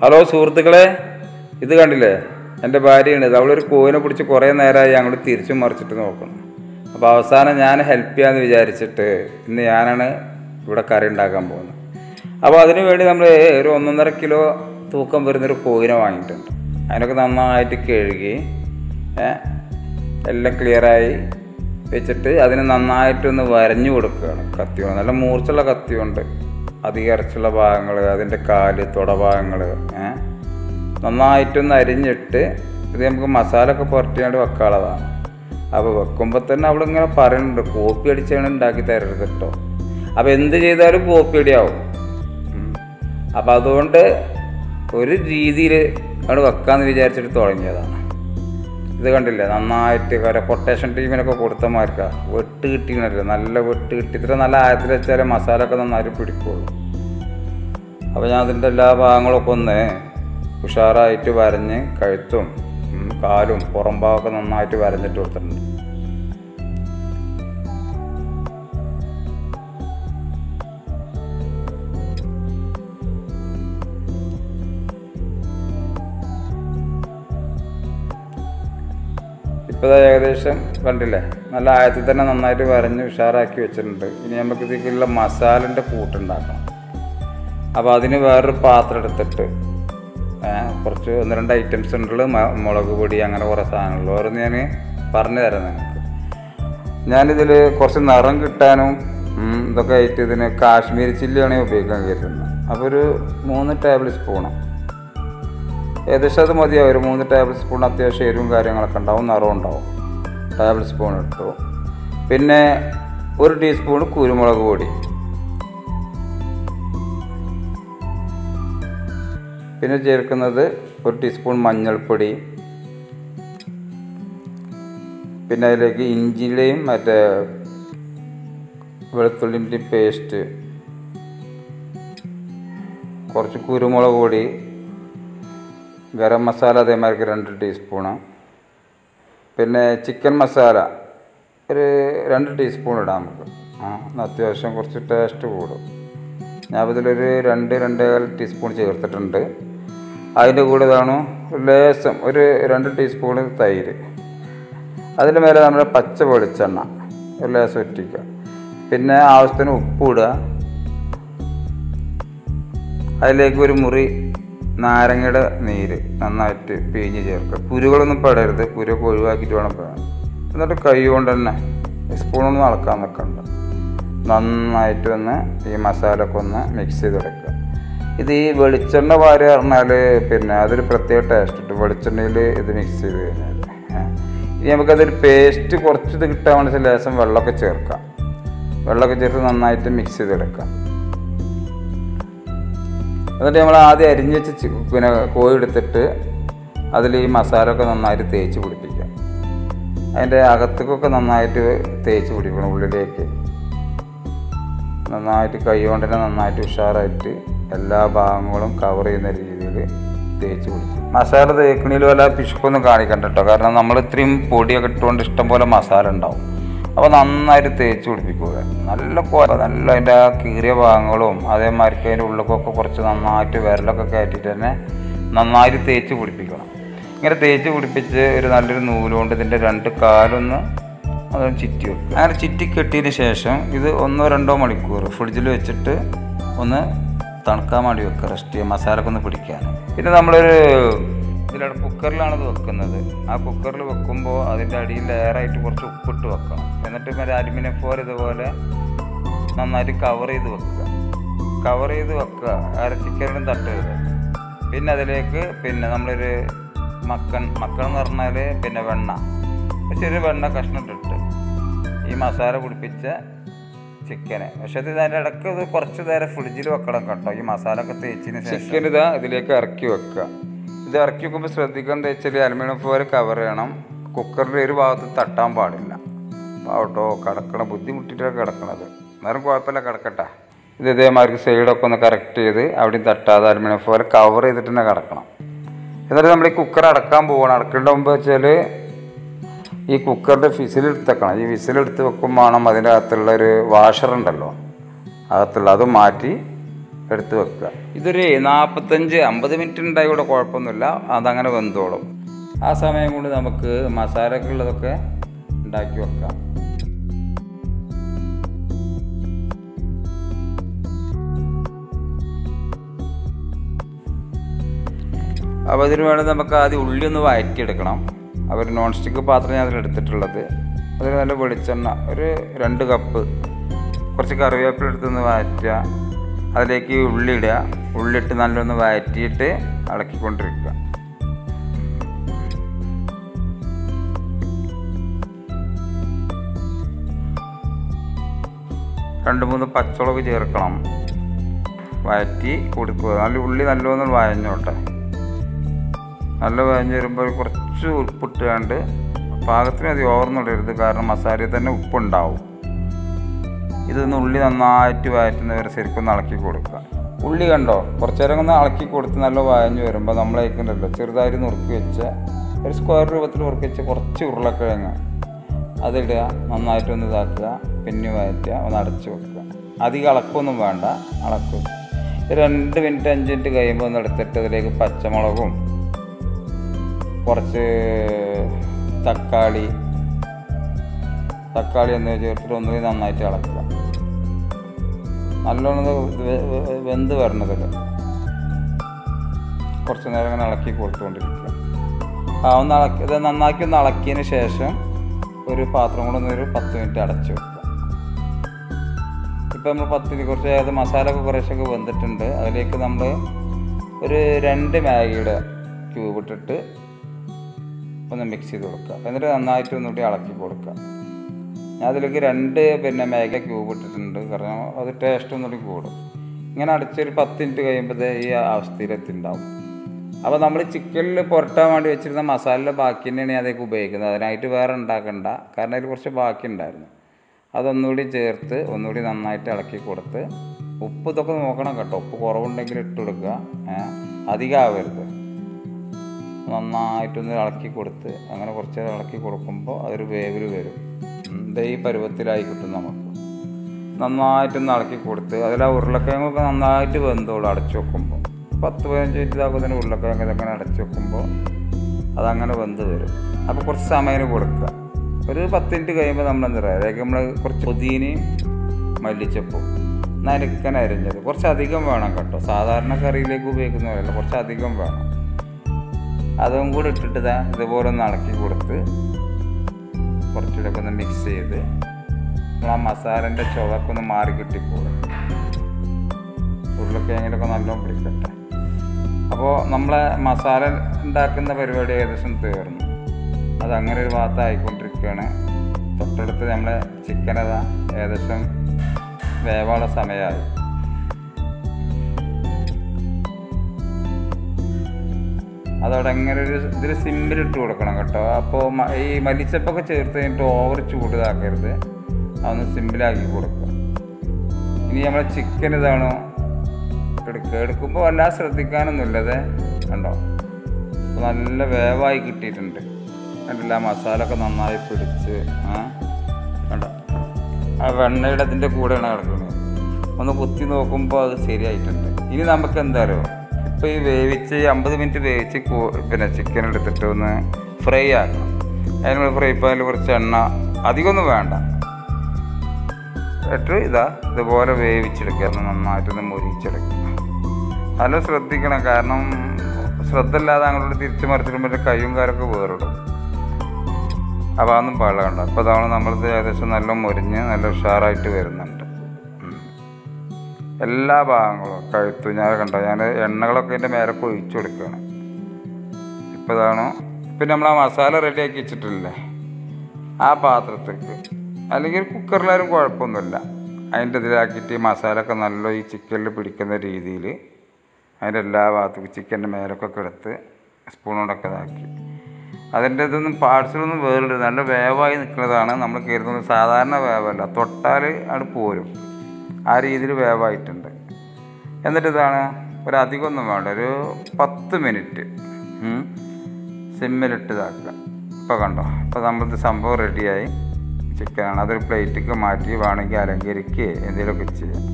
Hello സുഹൃത്തുക്കളെ ഇത് കണ്ടില്ലേ എൻ്റെ ഭാര്യയാണ് ഇത് അവളൊരു കോയിനെ പിടിച്ച് കുറേ നേരമായി അങ്ങോട്ട് തിരിച്ചും മറിച്ചിട്ട് നോക്കണം അപ്പോൾ അവസാനം ഞാൻ ഹെൽപ്പ് ചെയ്യാമെന്ന് വിചാരിച്ചിട്ട് ഇന്ന് ഞാനാണ് ഇവിടെ കറി ഉണ്ടാക്കാൻ പോകുന്നത് അപ്പോൾ അതിന് വേണ്ടി നമ്മൾ ഒരു ഒന്നൊന്നര കിലോ തൂക്കം വരുന്നൊരു കോയിനെ വാങ്ങിയിട്ടുണ്ട് അതിനൊക്കെ നന്നായിട്ട് കഴുകി ഏ, എല്ലാം ക്ലിയറായി വെച്ചിട്ട് അതിന് നന്നായിട്ടൊന്ന് വരഞ്ഞു കൊടുക്കുകയാണ് കത്തി കൊണ്ട് നല്ല മൂർച്ചുള്ള കത്തി കൊണ്ട് അധികം ഇറച്ചുള്ള ഭാഗങ്ങൾ അതിൻ്റെ കാല് തുടഭാഗങ്ങൾ ഏഹ് നന്നായിട്ടൊന്ന് അരിഞ്ഞിട്ട് ഇത് നമുക്ക് മസാല ഒക്കെ പുരട്ടിയാണ്ട് വെക്കാനുള്ളതാണ് അപ്പോൾ വെക്കുമ്പോൾ തന്നെ അവളിങ്ങനെ പറയുന്നുണ്ട് കോപ്പി അടിച്ചാണ് ഉണ്ടാക്കി തരരുത് കേട്ടോ അപ്പോൾ എന്ത് ചെയ്താലും കോപ്പി അടിയാവും ഉം. അപ്പോൾ അതുകൊണ്ട് ഒരു രീതിയിൽ അവിടെ വെക്കാമെന്ന് വിചാരിച്ചിട്ട് തുടങ്ങിയതാണ് ഇത് കണ്ടില്ലേ നന്നായിട്ട് കുറെ കൊട്ടേഷൻ ടീമിനൊക്കെ കൊടുത്തമാർക്കാ വെട്ട് കിട്ടിയണല്ലോ നല്ല വെട്ട് കിട്ടി ഇത്ര നല്ല ആയത്തിൽ വെച്ചാലേ മസാല ഒക്കെ നന്നായിട്ട് പിടിക്കുള്ളൂ അപ്പോൾ ഞാൻ അതിൻ്റെ എല്ലാ ഭാഗങ്ങളൊക്കെ ഒന്ന് ഉഷാറായിട്ട് വരഞ്ഞ് കഴുത്തും ഉം, കാലും പുറം ഭാഗമൊക്കെ നന്നായിട്ട് വരഞ്ഞിട്ട് കൊടുത്തിട്ടുണ്ട് ഇപ്പോൾ ദാ ഏകദേശം കണ്ടില്ലേ നല്ല ആയത്തിൽ തന്നെ നന്നായിട്ട് വരഞ്ഞ് ഉഷാറാക്കി വെച്ചിട്ടുണ്ട് ഇനി നമുക്ക് ഇതിലുള്ള മസാലൻ്റെ കൂട്ടുണ്ടാക്കണം അപ്പോൾ അതിന് വേറൊരു പാത്രം എടുത്തിട്ട് ഏ, കുറച്ച് ഒന്ന് രണ്ട് ഐറ്റംസ് ഉണ്ടല്ലോ മ- മുളക് പൊടി അങ്ങനെ കുറേ സാധനങ്ങൾ ഓരോന്ന് ഞാൻ പറഞ്ഞു തരാം നിങ്ങൾക്ക് ഞാനിതിൽ കുറച്ച് നിറം കിട്ടാനും ഉം, ഇതൊക്കെ ആയിട്ട് ഇതിന് കാശ്മീരി ചില്ലിയാണ് ഞാൻ ഉപയോഗിക്കാൻ കരുതുന്നത് അപ്പോൾ ഒരു മൂന്ന് ടേബിൾ സ്പൂണ് ഏകദേശം അത് മതിയാവും ഒരു മൂന്ന് ടേബിൾ സ്പൂൺ അത്യാവശ്യം എരിവും കാര്യങ്ങളൊക്കെ ഉണ്ടാവും നിറവും ഉണ്ടാവും ടേബിൾ സ്പൂൺ ഇട്ടു പിന്നെ ഒരു ടീസ്പൂൺ കുരുമുളക് പൊടി പിന്നെ ചേർക്കുന്നത് ഒരു ടീസ്പൂൺ മഞ്ഞൾപ്പൊടി പിന്നെ അതിലേക്ക് ഇഞ്ചിയുടെയും മറ്റേ വെളുത്തുള്ളിൻ്റെയും പേസ്റ്റ് കുറച്ച് കുരുമുളക് പൊടി ഗരം മസാല അതേമാതിരി രണ്ട് ടീസ്പൂണ് പിന്നെ ചിക്കൻ മസാല ഒരു രണ്ട് ടീസ്പൂൺ ഇടാം നമുക്ക് ആ എന്നാ അത്യാവശ്യം കുറച്ച് ടേസ്റ്റ് കൂടും ഞാൻ ഇതിലൊരു രണ്ട് രണ്ടേകാൽ ടീസ്പൂൺ ചേർത്തിട്ടുണ്ട് അതിൻ്റെ കൂടെ ഇതാണ് ലേശം ഒരു രണ്ട് ടീസ്പൂൺ തൈര് അതിൻ്റെ മേലെ നമ്മുടെ പച്ച വെളിച്ചെണ്ണ ഒരു ലേശം ഒറ്റിക്കുക പിന്നെ ആവശ്യത്തിന് ഉപ്പ് ഇടുക അതിലേക്ക് ഒരു മുറി നാരങ്ങയുടെ നീര് നന്നായിട്ട് പിഴിഞ്ഞ് ചേർക്കുക കുരുകളൊന്നും പെടരുത് കുരുവൊക്കെ ഒഴിവാക്കിയിട്ട് വേണം പെടാൻ എന്നിട്ട് കൈ കൊണ്ട് തന്നെ സ്പൂണൊന്നും അളക്കാൻ നിൽക്കണ്ട നന്നായിട്ട് ഒന്ന് ഈ മസാലയൊക്കെ ഒന്ന് മിക്സ് ചെയ്തെടുക്കുക ഇത് ഈ വെളിച്ചെണ്ണ വാരി പറഞ്ഞാൽ പിന്നെ അതൊരു പ്രത്യേക ടേസ്റ്റ് കിട്ടും വെളിച്ചെണ്ണയിൽ ഇത് മിക്സ് ചെയ്ത് കഴിഞ്ഞാൽ ഏ. ഇനി നമുക്കതൊരു പേസ്റ്റ് കുറച്ച് ഇത് കിട്ടാൻ വേണ്ടി ലേശം വെള്ളമൊക്കെ ചേർക്കാം വെള്ളമൊക്കെ ചേർത്ത് നന്നായിട്ട് മിക്സ് ചെയ്തെടുക്കാം എന്നിട്ട് നമ്മൾ ആദ്യം അരിഞ്ഞ് വെച്ച് ചി- പിന്നെ കോഴി എടുത്തിട്ട് അതിൽ ഈ മസാല ഒക്കെ നന്നായിട്ട് തേച്ച് പിടിപ്പിക്കുക അതിൻ്റെ അകത്തേക്കൊക്കെ നന്നായിട്ട് തേച്ച് പിടിക്കണം ഉള്ളിലേക്ക് നന്നായിട്ട് കൈ കൊണ്ട് തന്നെ നന്നായിട്ട് ഉഷാറായിട്ട് എല്ലാ ഭാഗങ്ങളും കവർ ചെയ്യുന്ന രീതിയിൽ തേച്ച് പിടിക്കും മസാല തേക്കണിൽ വല്ല പിശുക്കൊന്നും കാണിക്കണ്ട കേട്ടോ കാരണം നമ്മൾ ഇത്രയും പൊടിയൊക്കെ ഇട്ടുകൊണ്ട് ഇഷ്ടംപോലെ മസാല ഉണ്ടാവും അപ്പോൾ നന്നായിട്ട് തേച്ച് പിടിപ്പിക്കുക നല്ല കോ നല്ല അതിൻ്റെ ആ കീറിയ ഭാഗങ്ങളും അതേമാതിരി അതിൻ്റെ ഉള്ളിലൊക്കെ കുറച്ച് നന്നായിട്ട് വിരലൊക്കെ കയറ്റിയിട്ട് തന്നെ നന്നായിട്ട് തേച്ച് പിടിപ്പിക്കണം ഇങ്ങനെ തേച്ച് പിടിപ്പിച്ച് ഒരു നല്ലൊരു നൂലുകൊണ്ട് ഇതിൻ്റെ രണ്ട് കാലൊന്ന് അതൊന്ന് ചിറ്റി വെക്കുക അങ്ങനെ ചിറ്റി കെട്ടിയതിന് ശേഷം ഇത് ഒന്നോ രണ്ടോ മണിക്കൂർ ഫ്രിഡ്ജിൽ വെച്ചിട്ട് ഒന്ന് തണുക്കാൻ വേണ്ടി വെക്കുക റെസ്റ്റ് ചെയ്യുക മസാലയൊക്കെ ഒന്ന് പിടിക്കാൻ പിന്നെ നമ്മളൊരു ഇതിലവിടെ കുക്കറിലാണ് ഇത് വെക്കുന്നത് ആ കുക്കറിൽ വെക്കുമ്പോൾ അതിൻ്റെ അടിയിൽ ലെയറായിട്ട് കുറച്ച് ഉപ്പിട്ട് വെക്കണം എന്നിട്ട് മറ്റേ അലുമിനിയം ഫോർ ഇതുപോലെ നന്നായിട്ട് കവർ ചെയ്ത് വെക്കുക കവർ ചെയ്ത് വെക്കുക അര ചിക്കനും തട്ടരുത് പിന്നെ അതിലേക്ക് പിന്നെ നമ്മളൊരു മക്കൻ മക്കൻ എന്ന് പറഞ്ഞാൽ പിന്നെ വെണ്ണ ഒരു ചെറിയ വെണ്ണ കഷ്ണം ഇട്ടിട്ട് ഈ മസാല പിടിപ്പിച്ച ചിക്കന് പക്ഷെ ഇത് അതിൻ്റെ ഇടയ്ക്ക് ഇത് കുറച്ച് നേരം ഫ്രിഡ്ജിൽ വെക്കണം കേട്ടോ ഈ മസാല ഒക്കെ തേച്ചതിന് ശേഷം ചിക്കൻ ഇതാ ഇതിലേക്ക് ഇറക്കി വെക്കുക ഇത് ഇറക്കി വെക്കുമ്പോൾ ശ്രദ്ധിക്കാൻ എന്താ വെച്ചാൽ അലുമിനിയം ഫോയിൽ കവർ ചെയ്യണം കുക്കറിൽ ഒരു ഭാഗത്ത് തട്ടാൻ പാടില്ല പാവട്ടോ കിടക്കണം ബുദ്ധിമുട്ടിയിട്ടാണ് കിടക്കണത് നേരം കുഴപ്പമില്ല കിടക്കട്ടെ ഇത് ഇതേമാതിരി സൈഡൊക്കെ ഒന്ന് കറക്റ്റ് ചെയ്ത് അവിടെയും തട്ടാതെ അലുമിനിയം ഫോയിൽ കവർ ചെയ്തിട്ട് തന്നെ കിടക്കണം എന്നിട്ട് നമ്മൾ ഈ കുക്കർ അടക്കാൻ പോവുകയാണ് അടക്കേണ്ട മുമ്പ് വെച്ചാൽ ഈ കുക്കറിൻ്റെ ഫിസിലെടുത്തേക്കണം ഈ വിസിലെടുത്ത് വെക്കുമ്പോൾ വേണം അതിൻ്റെ അകത്തുള്ള ഒരു വാഷർ ഉണ്ടല്ലോ അകത്തുള്ള അത് മാറ്റി എടുത്ത് വെക്കുക ഇതൊരു നാൽപ്പത്തഞ്ച് അമ്പത് മിനിറ്റ് ഉണ്ടായി കൂടെ കുഴപ്പമൊന്നുമില്ല അതങ്ങനെ വെന്തോളും ആ സമയം കൊണ്ട് നമുക്ക് മസാലയൊക്കെ ഉള്ളതൊക്കെ ഉണ്ടാക്കി വെക്കാം അപ്പോൾ അതിന് വേണ്ടി നമുക്ക് ആദ്യം ഉള്ളി ഒന്ന് വഴറ്റിയെടുക്കണം അവർ നോൺ സ്റ്റിക്ക് പാത്രം ഞാൻ അതിലെടുത്തിട്ടുള്ളത് അതിൽ നല്ല വെളിച്ചെണ്ണ ഒരു രണ്ട് കപ്പ് കുറച്ച് കറിവേപ്പില എടുത്തൊന്ന് വഴറ്റുക അതിലേക്ക് ഉള്ളി ഇടുക ഉള്ളിയിട്ട് നല്ലൊന്ന് വഴറ്റിയിട്ട് ഇളക്കിക്കൊണ്ടിരിക്കുക രണ്ട് മൂന്ന് പച്ചമുളക് ചേർക്കണം വഴറ്റി കൊടുക്കുക നല്ല ഉള്ളി നല്ലോണം വഴഞ്ഞോട്ടെ നല്ല വഴഞ്ഞ് വരുമ്പോൾ കുറച്ച് ഉപ്പിട്ടുകൊണ്ട് പാകത്തിന് അത് ഓർന്നിടരുത് കാരണം മസാലയിൽ തന്നെ ഉപ്പുണ്ടാവും ഇതൊന്ന് ഉള്ളി നന്നായിട്ട് വഴറ്റുന്നവരെ ശരിക്കും ഒന്ന് ഇളക്കി കൊടുക്കുക ഉള്ളി കണ്ടോ കുറച്ച് നേരം ഒന്ന് ഇളക്കി കൊടുത്ത് നല്ല വഴഞ്ഞ് വരുമ്പോൾ നമ്മൾ അയക്കുന്നുണ്ടല്ലോ ചെറുതായിട്ട് നുറുക്കി വെച്ച ഒരു സ്ക്വയർ രൂപത്തിൽ നുറുക്കി വെച്ച കുറച്ച് ഉരുളക്കിഴങ്ങ് അതിടുക നന്നായിട്ടൊന്ന് ഇതാക്കുക പിന്നെ വഴറ്റുക ഒന്ന് അടച്ച് വെക്കുക അധികം ഇളക്കൊന്നും വേണ്ട ഇളക്കും രണ്ട് മിനിറ്റ് അഞ്ച് മിനിറ്റ് കഴിയുമ്പോൾ ഒന്ന് എടുത്തിട്ട് അതിലേക്ക് പച്ചമുളകും കുറച്ച് തക്കാളി തക്കാളി എന്നിവ ചേർത്തിട്ട് ഒന്നുകൂടി നന്നായിട്ട് ഇളക്കുക നല്ലോണം ഇത് വെ- വെ- വെന്ത് വരണതിൽ കുറച്ച് നേരം ഇങ്ങനെ ഇളക്കി കൊടുത്തുകൊണ്ടിരിക്കുക ആ ഒന്ന് ഇളക്കി ഇത് നന്നാക്കി ഒന്ന് ഇളക്കിയതിന് ശേഷം ഒരു പാത്രം കൊണ്ട് ഒരു പത്ത് മിനിറ്റ് അടച്ചു വെക്കുക ഇപ്പം നമ്മൾ പത്തിൽ കുറച്ച് അതായത് മസാല ഒക്കെ കുറേശ്ശൊക്കെ വെന്തിട്ടുണ്ട് അതിലേക്ക് നമ്മൾ ഒരു രണ്ട് മാഗിയുടെ ക്യൂബ് ഇട്ടിട്ട് ഒന്ന് മിക്സ് ചെയ്ത് കൊടുക്കുക എന്നിട്ട് നന്നായിട്ട് ഒന്നുകൂടി ഇളക്കി കൊടുക്കുക ഞാൻ അതിലേക്ക് രണ്ട് പിന്നെ മാഗി ക്യൂബ് ഇട്ടിട്ടുണ്ട് കാരണം അത് ടേസ്റ്റ് ഒന്നുകൂടി കൂടും ഇങ്ങനെ അടച്ചൊരു പത്ത് മിനിറ്റ് കഴിയുമ്പോഴത്തേ ഈ അവസ്ഥയിലെത്തിണ്ടാവും അപ്പോൾ നമ്മൾ ചിക്കനിൽ പുരട്ടാൻ വേണ്ടി വെച്ചിരുന്ന മസാലയുടെ ബാക്കി തന്നെയാണ് ഞാൻ അതിലേക്ക് ഉപയോഗിക്കുന്നത് അതിനായിട്ട് വേറെ ഉണ്ടാക്കണ്ട കാരണം അതിൽ കുറച്ച് ബാക്കി ഉണ്ടായിരുന്നു അതൊന്നുകൂടി ചേർത്ത് ഒന്നുകൂടി നന്നായിട്ട് ഇളക്കി കൊടുത്ത് ഉപ്പ് ഇതൊക്കെ നോക്കണം കേട്ടോ ഉപ്പ് കുറവുണ്ടെങ്കിൽ ഇട്ട് കൊടുക്കുക ഏ, അധികം ആവരുത് നന്നായിട്ടൊന്ന് ഇളക്കി കൊടുത്ത് അങ്ങനെ കുറച്ച് നേരം ഇളക്കി കൊടുക്കുമ്പോൾ അതൊരു വേവിൽ വരും ഉം, ദേ ഈ പരുവത്തിലായി കിട്ടും നമുക്ക് നന്നായിട്ടൊന്ന് ഇളക്കി കൊടുത്ത് അതിൽ ആ ഉരുളക്കിഴങ്ങൊക്കെ നന്നായിട്ട് വെന്തോളൂ അടച്ചു വെക്കുമ്പോൾ പത്ത് പതിനഞ്ച് മിനിറ്റ് ഇതാകുന്നതിന് ഉരുളക്കിഴങ്ങ് ഇതങ്ങനെ അടച്ചു വെക്കുമ്പോൾ അതങ്ങനെ വെന്ത് വരും അപ്പോൾ കുറച്ച് സമയം കൊടുക്കുക ഒരു പത്ത് മിനിറ്റ് കഴിയുമ്പോൾ നമ്മൾ എന്താ പറയുക അതായത് നമ്മൾ കുറച്ച് പുതിനയും മല്ലിച്ചപ്പും നനുക്കൻ അരിഞ്ഞത് കുറച്ച് അധികം വേണം കേട്ടോ സാധാരണ കറിയിലേക്ക് ഉപയോഗിക്കുന്ന പോലെയല്ല കുറച്ച് അധികം വേണം അതും കൂടി ഇട്ടിട്ട് ദാ ഇതുപോലെ ഒന്ന് ഇളക്കി കൊടുത്ത് കുറച്ചുകൂടെ ഒക്കെ ഒന്ന് മിക്സ് ചെയ്ത് നമ്മൾ ആ മസാലൻ്റെ ചുവക്കെ ഒന്ന് മാറി കിട്ടിപ്പോകും ഉരുളക്കിഴങ്ങിലൊക്കെ നല്ലോണം പിടിക്കട്ടെ അപ്പോൾ നമ്മളെ മസാല ഉണ്ടാക്കുന്ന പരിപാടി ഏകദേശം തീർന്നു അത് അങ്ങനെ ഒരു ഭാഗത്ത് ആയിക്കൊണ്ടിരിക്കുകയാണ് തൊട്ടടുത്ത് നമ്മളെ ചിക്കനത ഏകദേശം വേവാനുള്ള സമയമായി അതവിടെ എങ്ങനെ ഒരു ഇതിൽ സിമ്പിൾ ഇട്ട് കൊടുക്കണം കേട്ടോ അപ്പോൾ ഈ മല്ലിച്ചപ്പൊക്കെ ചേർത്ത് കഴിഞ്ഞിട്ട് ഓവർ ചൂട് ഇതാക്കരുത് അതൊന്ന് സിമ്പിളാക്കി കൊടുക്കുക ഇനി നമ്മളെ ചിക്കൻ ഇതാണോ എടുക്കുക എടുക്കുമ്പോൾ വല്ലാതെ ശ്രദ്ധിക്കാനൊന്നുമില്ലത് കണ്ടോ അപ്പോൾ നല്ല വേവായി കിട്ടിയിട്ടുണ്ട് കണ്ടില്ല ആ മസാല ഒക്കെ നന്നായി പിടിച്ച് ആ കണ്ടോ ആ വെണ്ണയുടെ അതിൻ്റെ കൂടെയാണ് കിടക്കുന്നത് ഒന്ന് കുത്തി നോക്കുമ്പോൾ അത് ശരിയായിട്ടുണ്ട് ഇനി നമുക്ക് എന്താ അറിയോ ഇപ്പോൾ ഈ വേവിച്ച് അമ്പത് മിനിറ്റ് വേവിച്ച് കൂ- പിന്നെ ചിക്കൻ എടുത്തിട്ട് ഒന്ന് ഫ്രൈ ആക്കണം അതിനുള്ള ഫ്രൈ പാനിൽ കുറച്ച് എണ്ണ അധികമൊന്നും വേണ്ട എന്നിട്ട് ഇതാ ഇതുപോലെ വേവിച്ചെടുക്കുക ഒന്ന് നന്നായിട്ടൊന്ന് മുരിച്ചെടുക്കുക നല്ല ശ്രദ്ധിക്കണം കാരണം ശ്രദ്ധ ഇല്ലാതെ അങ്ങോട്ട് തിരിച്ചു മറിച്ചിടുമ്പോൾ കയ്യും കാലൊക്കെ വേറിടും അപ്പോൾ അതൊന്നും പാടില്ല കണ്ട അപ്പോൾ അതാണ് നമ്മളത് ഏകദേശം നല്ല മുരിഞ്ഞ് നല്ല ഉഷാറായിട്ട് വരുന്നുണ്ട് ഉം. എല്ലാ ഭാഗങ്ങളും കഴുത്തു ഞാൻ കണ്ടോ ഞാൻ എണ്ണകളൊക്കെ അതിൻ്റെ മേലൊക്കെ ഒഴിച്ചു കൊടുക്കുകയാണ് ഇപ്പോൾ ഇതാണോ പിന്നെ നമ്മൾ ആ മസാല റെഡിയാക്കി വെച്ചിട്ടില്ലേ ആ പാത്രത്തേക്ക് അല്ലെങ്കിൽ കുക്കറിലാരും കുഴപ്പമൊന്നുമില്ല അതിൻ്റെ ഇതിലാക്കിയിട്ട് ഈ മസാലയൊക്കെ നല്ല ഈ ചിക്കനിൽ പിടിക്കുന്ന രീതിയിൽ അതിൻ്റെ എല്ലാ ഭാഗത്തേക്കും ചിക്കൻ്റെ മേലൊക്കെ എടുത്ത് സ്പൂൺ കൊണ്ടൊക്കെ ഇതാക്കി അതിൻ്റെ ഇതൊന്നും പാർട്സിലൊന്നും വേറില്ല നല്ല വേവായി നിൽക്കുന്നതാണ് നമ്മൾ കരുതുന്നത് സാധാരണ വേവല്ല തൊട്ടാൽ അവിടെ പോരും ആ രീതിയിൽ വേവായിട്ടുണ്ട് എന്നിട്ട് ഇതാണ് ഒരു അധികമൊന്നും വേണ്ട ഒരു പത്ത് മിനിറ്റ് സിമ്മിലിട്ട് ഇതാക്കുക ഇപ്പോൾ കണ്ടോ അപ്പോൾ നമ്മൾക്ക് സംഭവം റെഡിയായി ചിക്കനാണ് അതൊരു പ്ലേറ്റിലേക്ക് മാറ്റി വേണമെങ്കിൽ അലങ്കരിക്കുകയോ എന്തെങ്കിലുമൊക്കെ ചെയ്യാം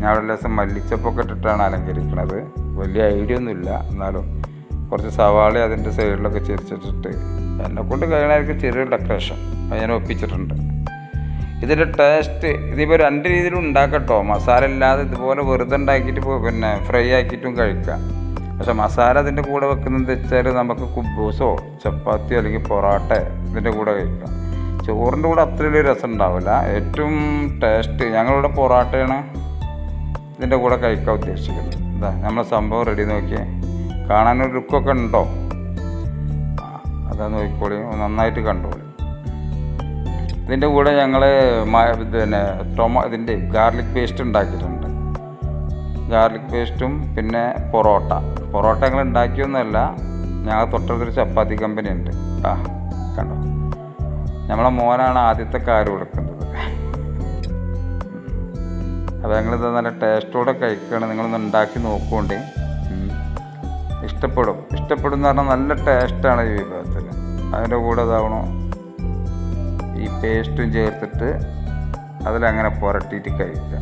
ഞാൻ അവിടെ ലേശം മല്ലിച്ചപ്പൊക്കെ ഇട്ടിട്ടാണ് അലങ്കരിക്കുന്നത് വലിയ ഐഡിയ ഒന്നുമില്ല എന്നാലും കുറച്ച് സവാള അതിൻ്റെ സൈഡിലൊക്കെ ചെരിച്ചിട്ടിട്ട് എന്നെ കൊണ്ട് കഴിയണമായിരിക്കും ചെറിയൊരു ഡെക്കറേഷൻ അത് ഞാൻ ഒപ്പിച്ചിട്ടുണ്ട് ഇതിൻ്റെ ടേസ്റ്റ് ഇതിപ്പോൾ രണ്ട് രീതിയിലും ഉണ്ടാക്കട്ടോ മസാല ഇല്ലാതെ ഇതുപോലെ വെറുതെ ഉണ്ടാക്കിയിട്ട് ഇപ്പോൾ പിന്നെ ഫ്രൈ ആക്കിയിട്ടും കഴിക്കാം പക്ഷെ മസാല അതിൻ്റെ കൂടെ വെക്കുന്നത് വെച്ചാൽ നമുക്ക് കുബൂസോ ചപ്പാത്തിയോ അല്ലെങ്കിൽ പൊറോട്ട ഇതിൻ്റെ കൂടെ കഴിക്കാം ചോറിൻ്റെ കൂടെ അത്ര വലിയ രസം ഉണ്ടാവില്ല ഏറ്റവും ടേസ്റ്റ് ഞങ്ങളിവിടെ പൊറോട്ടയാണ് ഇതിൻ്റെ കൂടെ കഴിക്കാൻ ഉദ്ദേശിക്കുന്നത് ഇതാ നമ്മളെ സംഭവം റെഡി നോക്കിയേ കാണാനൊരു ലുക്കൊക്കെ ഉണ്ടോ ആ, അതാ നോക്കിക്കോളി നന്നായിട്ട് കണ്ടോളി ഇതിൻ്റെ കൂടെ ഞങ്ങൾ പിന്നെ ടൊമ ഇതിൻ്റെ ഗാർലിക് പേസ്റ്റ് ഉണ്ടാക്കിയിട്ടുണ്ട് ഗാർലിക് പേസ്റ്റും പിന്നെ പൊറോട്ട പൊറോട്ട ഞങ്ങൾ ഉണ്ടാക്കിയൊന്നുമല്ല ഞങ്ങൾ തൊട്ടടുത്തൊരു ചപ്പാത്തി കമ്പനി ഉണ്ട് ആ കണ്ടോ നമ്മളെ മോനാണ് ആദ്യത്തെ കാര് കൊടുക്കുന്നത് അപ്പോൾ ഞങ്ങളിത് നല്ല ടേസ്റ്റോടെ കഴിക്കുകയാണ് നിങ്ങളൊന്ന് ഉണ്ടാക്കി നോക്കുകൊണ്ട് ഇഷ്ടപ്പെടും ഇഷ്ടപ്പെടും എന്ന് പറഞ്ഞാൽ നല്ല ടേസ്റ്റാണ് ഈ വിഭവത്തിന് അതിൻ്റെ കൂടെ ഇതാവണോ ഈ പേസ്റ്റും ചേർത്തിട്ട് അതിലങ്ങനെ പുരട്ടിയിട്ട് കഴിക്കുക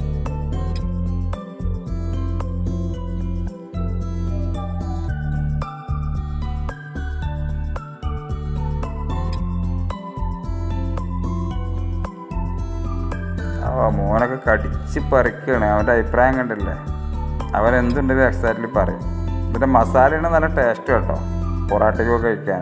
ആ മോനൊക്കെ കടിച്ച് പറിക്കുകയാണ് അവൻ്റെ അഭിപ്രായം കണ്ടില്ലേ അവൻ എന്തുണ്ടെങ്കിലും എക്സാക്ട്ലി പറയും ഇതിൻ്റെ മസാലയാണ് നല്ല ടേസ്റ്റ് കേട്ടോ പൊറാട്ടയ്ക്കൊക്കെ കഴിക്കാൻ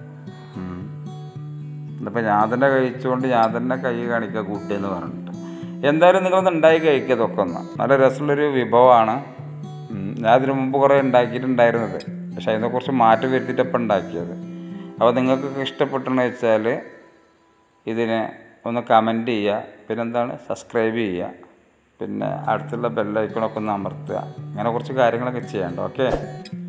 ഇതിപ്പോൾ ഞാൻ തന്നെ കഴിച്ചുകൊണ്ട് ഞാൻ തന്നെ കൈ കാണിക്കുക കൂട്ടിയെന്ന് പറഞ്ഞിട്ട് എന്തായാലും നിങ്ങളൊന്ന് ഉണ്ടാക്കി കഴിക്കുക ഇതൊക്കെ ഒന്ന് നല്ല രസമുള്ളൊരു വിഭവമാണ് ഉം, ഞാൻ ഇതിനു മുമ്പ് കുറേ ഉണ്ടാക്കിയിട്ടുണ്ടായിരുന്നത് പക്ഷേ അതിനെ കുറച്ച് മാറ്റം വരുത്തിയിട്ടപ്പം ഉണ്ടാക്കിയത് അപ്പോൾ നിങ്ങൾക്കൊക്കെ ഇഷ്ടപ്പെട്ടെന്ന് വെച്ചാൽ ഇതിനെ ഒന്ന് കമൻറ്റ് ചെയ്യുക പിന്നെന്താണ് സബ്സ്ക്രൈബ് ചെയ്യുക പിന്നെ അടുത്തുള്ള ബെല്ലൈക്കണൊക്കെ ഒന്ന് അമർത്തുക ഇങ്ങനെ കുറച്ച് കാര്യങ്ങളൊക്കെ ചെയ്യണ്ട ഓക്കെ